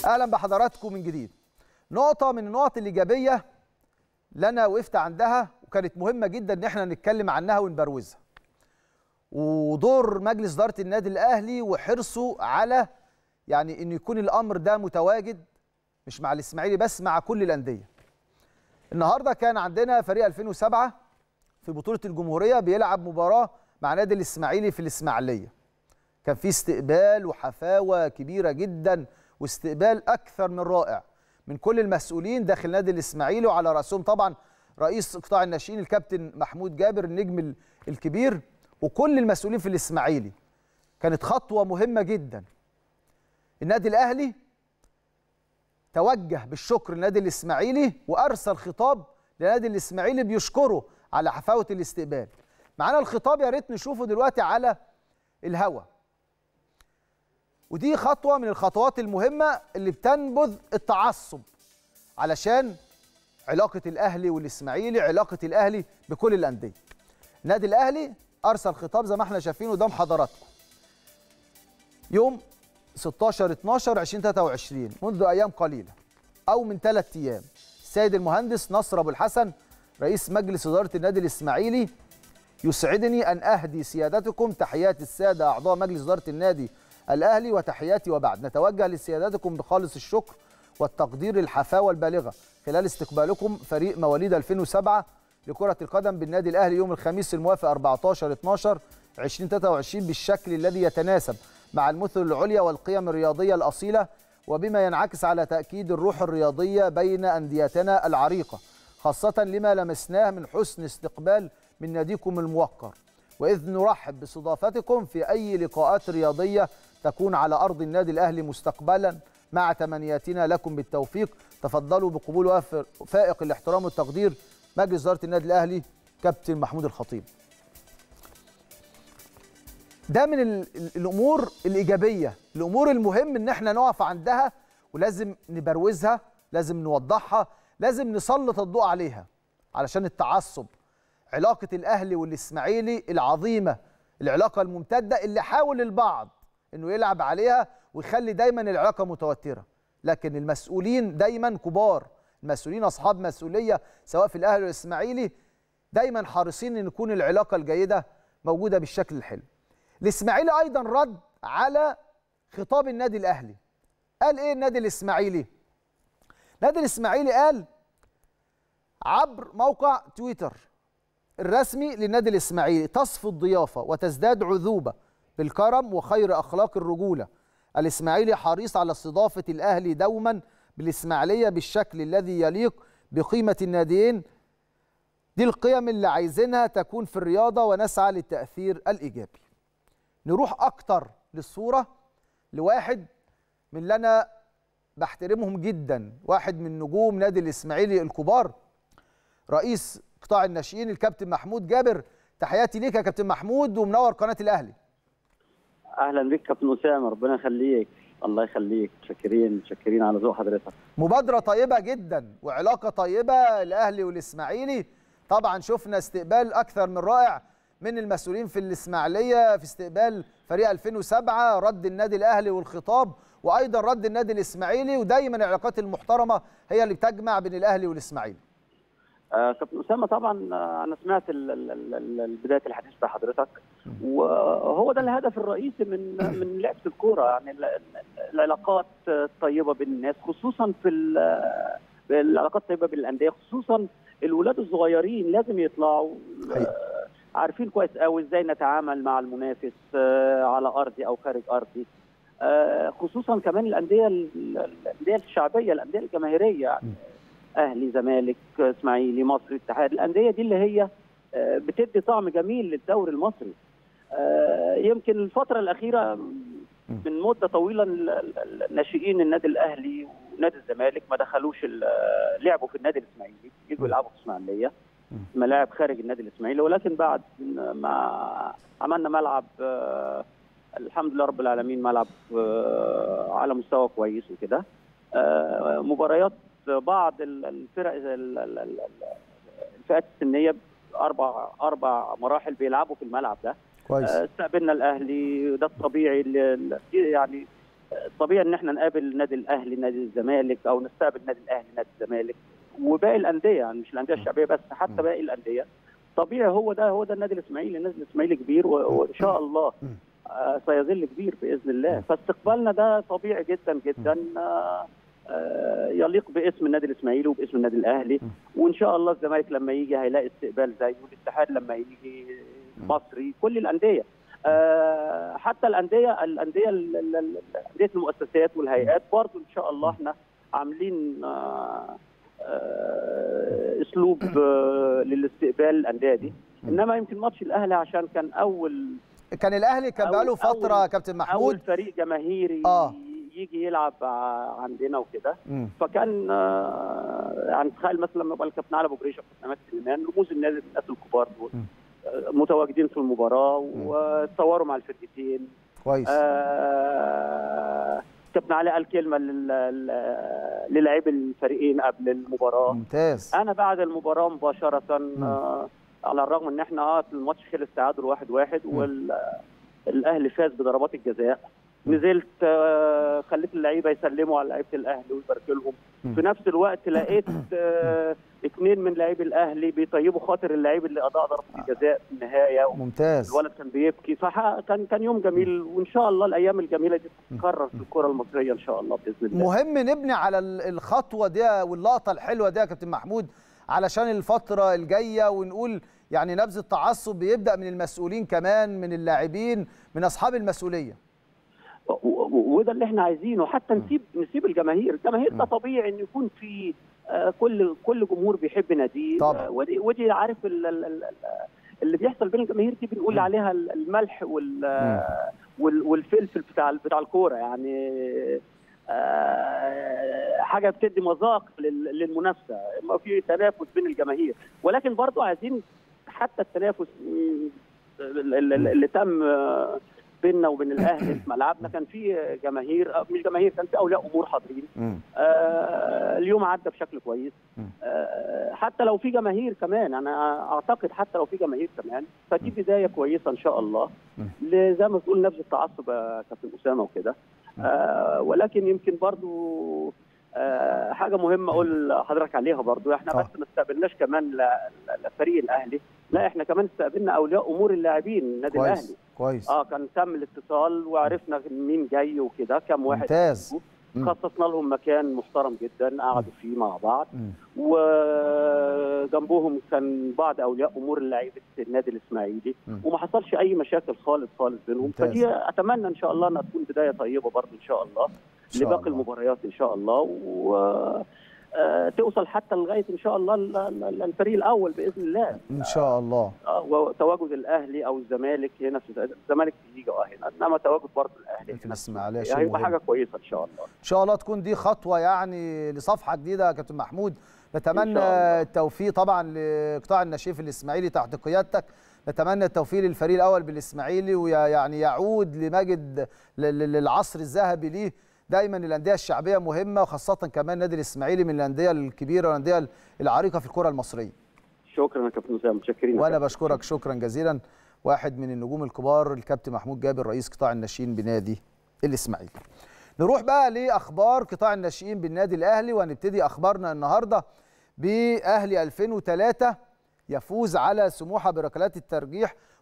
اهلا بحضراتكم من جديد نقطه من النقط الايجابيه اللي انا وقفت عندها وكانت مهمه جدا ان احنا نتكلم عنها ونبروزها ودور مجلس اداره النادي الاهلي وحرصه على يعني ان يكون الامر ده متواجد مش مع الاسماعيلي بس مع كل الانديه النهارده كان عندنا فريق 2007 في بطوله الجمهوريه بيلعب مباراه مع نادي الاسماعيلي في الاسماعيليه كان في استقبال وحفاوه كبيره جدا واستقبال اكثر من رائع من كل المسؤولين داخل نادي الاسماعيلي وعلى راسهم طبعا رئيس قطاع الناشئين الكابتن محمود جابر النجم الكبير وكل المسؤولين في الاسماعيلي كانت خطوه مهمه جدا النادي الاهلي توجه بالشكر للنادي الاسماعيلي وارسل خطاب لنادي الاسماعيلي بيشكره على حفاوه الاستقبال معانا الخطاب يا ريت نشوفه دلوقتي على الهوا ودي خطوه من الخطوات المهمه اللي بتنبذ التعصب علشان علاقه الاهلي والاسماعيلي علاقه الاهلي بكل الانديه النادي الاهلي ارسل خطاب زي ما احنا شايفينه قدام حضراتكم يوم 16 12 2023 منذ ايام قليله او من ثلاث ايام السيد المهندس نصر ابو الحسن رئيس مجلس اداره النادي الاسماعيلي يسعدني ان اهدي سيادتكم تحيات الساده اعضاء مجلس اداره النادي الاهلي وتحياتي وبعد نتوجه لسيادتكم بخالص الشكر والتقدير الحفاوه البالغه خلال استقبالكم فريق مواليد 2007 لكره القدم بالنادي الاهلي يوم الخميس الموافق 14 12 2023 بالشكل الذي يتناسب مع المثل العليا والقيم الرياضيه الاصيله وبما ينعكس على تاكيد الروح الرياضيه بين انديتنا العريقه خاصه لما لمسناه من حسن استقبال من ناديكم الموقر واذ نرحب باستضافتكم في اي لقاءات رياضيه تكون على ارض النادي الاهلي مستقبلا مع تمنياتنا لكم بالتوفيق تفضلوا بقبول فائق الاحترام والتقدير مجلس اداره النادي الاهلي كابتن محمود الخطيب ده من الامور الايجابيه الامور المهم ان احنا نقف عندها ولازم نبروزها لازم نوضحها لازم نسلط الضوء عليها علشان التعصب علاقه الاهلي والاسماعيلي العظيمه العلاقه الممتده اللي حاول البعض انه يلعب عليها ويخلي دايما العلاقه متوتره لكن المسؤولين دايما كبار المسؤولين اصحاب مسؤوليه سواء في الاهلي والاسماعيلي دايما حريصين ان يكون العلاقه الجيده موجوده بالشكل الحلو الاسماعيلي ايضا رد على خطاب النادي الاهلي قال ايه النادي الاسماعيلي النادي الاسماعيلي قال عبر موقع تويتر الرسمي للنادي الاسماعيلي تصفو الضيافه وتزداد عذوبه بالكرم وخير اخلاق الرجوله الاسماعيلي حريص على استضافه الاهلي دوما بالاسماعيليه بالشكل الذي يليق بقيمه الناديين دي القيم اللي عايزينها تكون في الرياضه ونسعى للتاثير الايجابي نروح اكتر للصوره لواحد من اللي انا بحترمهم جدا واحد من نجوم نادي الاسماعيلي الكبار رئيس قطاع الناشئين الكابتن محمود جابر تحياتي ليك يا كابتن محمود ومنور قناه الاهلي اهلا بك كابتن اسامه ربنا يخليك الله يخليك شاكرين شاكرين على ذوق حضرتك مبادره طيبه جدا وعلاقه طيبه الاهلي والاسماعيلي طبعا شفنا استقبال اكثر من رائع من المسؤولين في الاسماعيليه في استقبال فريق 2007 رد النادي الاهلي والخطاب وايضا رد النادي الاسماعيلي ودايما العلاقات المحترمه هي اللي بتجمع بين الاهلي والاسماعيلي آه كابتن اسامه طبعا آه انا سمعت بدايه الحديث بتاع حضرتك وهو ده الهدف الرئيسي من من لعبه الكوره يعني العلاقات الطيبه بين الناس خصوصا في العلاقات الطيبه بين الانديه خصوصا الولاد الصغيرين لازم يطلعوا آه عارفين كويس قوي ازاي نتعامل مع المنافس على ارضي او خارج ارضي خصوصا كمان الانديه الانديه الشعبيه الانديه الجماهيريه يعني اهلي زمالك اسماعيلي مصري اتحاد الانديه دي اللي هي بتدي طعم جميل للدوري المصري يمكن الفتره الاخيره من مده طويله ناشئين النادي الاهلي ونادي الزمالك ما دخلوش لعبوا في النادي الاسماعيلي يجوا يلعبوا في اسماعيليه ملاعب خارج النادي الاسماعيلي ولكن بعد ما عملنا ملعب الحمد لله رب العالمين ملعب على مستوى كويس وكده مباريات بعض الفرق الفئات السنيه اربع اربع مراحل بيلعبوا في الملعب ده كويس استقبلنا الاهلي ده الطبيعي اللي يعني طبيعي ان احنا نقابل نادي الاهلي نادي الزمالك او نستقبل نادي الاهلي نادي الزمالك وباقي الانديه يعني مش الانديه الشعبيه بس حتى باقي الانديه طبيعي هو ده هو ده النادي الاسماعيلي النادي الاسماعيلي كبير و- وان شاء الله آه، سيظل كبير باذن الله فاستقبالنا ده طبيعي جدا جدا آه، آه، يليق باسم النادي الاسماعيلي وباسم النادي الاهلي وان شاء الله الزمالك لما يجي هيلاقي استقبال زيه والاتحاد لما يجي مصري كل الانديه آه، حتى الانديه الانديه ال- ال- ال- انديه المؤسسات والهيئات برضو ان شاء الله احنا عاملين آه، آه، اسلوب آه، للاستقبال الانديه دي انما يمكن ماتش الاهلي عشان كان اول كان الاهلي كان أول- بقاله فتره أول- كابتن اول محمود فريق جماهيري آه. يجي يلعب ع- عندنا وكده مم. فكان آه، يعني تخيل مثلا لما يبقى الكابتن علي ابو جريشه كابتن عماد سليمان رموز النادي الناس الكبار دول مم. آه، متواجدين في المباراه وتصوروا مع الفرقتين كويس آه، كابتن علي قال كلمه لل- لل- للاعبي الفريقين قبل المباراه ممتاز انا بعد المباراه مباشره آه على الرغم ان احنا اه الماتش خلص تعادل واحد واحد والاهلي فاز بضربات الجزاء نزلت آه خليت اللعيبه يسلموا على لعيبه الاهلي ويبارك لهم مم. في نفس الوقت لقيت آه اثنين من لاعبي الاهلي بيطيبوا خاطر اللعيب اللي اضاع ضربه الجزاء في النهايه ممتاز الولد كان بيبكي فكان كان يوم جميل وان شاء الله الايام الجميله دي تتكرر في الكره المصريه ان شاء الله باذن الله مهم نبني على ال- الخطوه دي واللقطه الحلوه دي يا كابتن محمود علشان الفتره الجايه ونقول يعني نبذ التعصب بيبدا من المسؤولين كمان من اللاعبين من اصحاب المسؤوليه و- و- وده اللي احنا عايزينه حتى نسيب نسيب الجماهير الجماهير ده طبيعي ان يكون في آه، كل كل جمهور بيحب ناديه طبعا. آه، ودي ودي عارف ال- ال- ال- اللي بيحصل بين الجماهير دي بنقول مم. عليها ال- الملح وال آه، وال- والفلفل بتاع ال- بتاع الكوره يعني آه، حاجه بتدي مذاق لل- للمنافسه ما في تنافس بين الجماهير ولكن برضو عايزين حتى التنافس مم، ال- ال- ال- اللي تم آه، بيننا وبين الاهلي في ملعبنا كان في جماهير آه، مش جماهير كان في اولياء امور حاضرين آه، اليوم عدى بشكل كويس مم. آه، حتى لو في جماهير كمان انا اعتقد حتى لو في جماهير كمان فدي بدايه كويسه ان شاء الله مم. ل- زي ما تقول نبذ التعصب يا كابتن اسامه وكده آه، ولكن يمكن برضو آه، حاجه مهمه اقول لحضرتك عليها برضو احنا آه. بس ما استقبلناش كمان ل- ل- لفريق الاهلي لا احنا كمان استقبلنا اولياء امور اللاعبين النادي الاهلي كويس كويس اه كان تم الاتصال وعرفنا مين جاي وكده كم واحد ممتاز مم. خصصنا لهم مكان محترم جدا قعدوا فيه مع بعض مم. وجنبهم كان بعض اولياء امور لعيبه النادي الاسماعيلي مم. وما حصلش اي مشاكل خالص خالص بينهم ممتاز. فدي اتمنى ان شاء الله انها تكون بدايه طيبه برضه ان شاء الله إن شاء لباقي الله. المباريات ان شاء الله و آه، توصل حتى لغايه ان شاء الله ال- ال- الفريق الاول باذن الله ان شاء الله آه، وتواجد الاهلي او الزمالك هنا في الزمالك في الليجا اه هنا انما تواجد برضه الاهلي في هنا الاسماعيليه شيء هيبقى مهم. حاجه كويسه ان شاء الله ان شاء الله تكون دي خطوه يعني لصفحه جديده يا كابتن محمود نتمنى إن شاء الله. التوفيق طبعا لقطاع النشيف الاسماعيلي تحت قيادتك نتمنى التوفيق للفريق الاول بالاسماعيلي ويعني يعود لمجد ل- ل- للعصر الذهبي ليه دايما الانديه الشعبيه مهمه وخاصه كمان النادي الاسماعيلي من الانديه الكبيره والانديه العريقه في الكره المصريه شكرا يا كابتن اسامه متشكرين يا وانا كابتن. بشكرك شكرا جزيلا واحد من النجوم الكبار الكابتن محمود جابر رئيس قطاع الناشئين بنادي الاسماعيلي نروح بقى لاخبار قطاع الناشئين بالنادي الاهلي وهنبتدي اخبارنا النهارده باهلي 2003 يفوز على سموحه بركلات الترجيح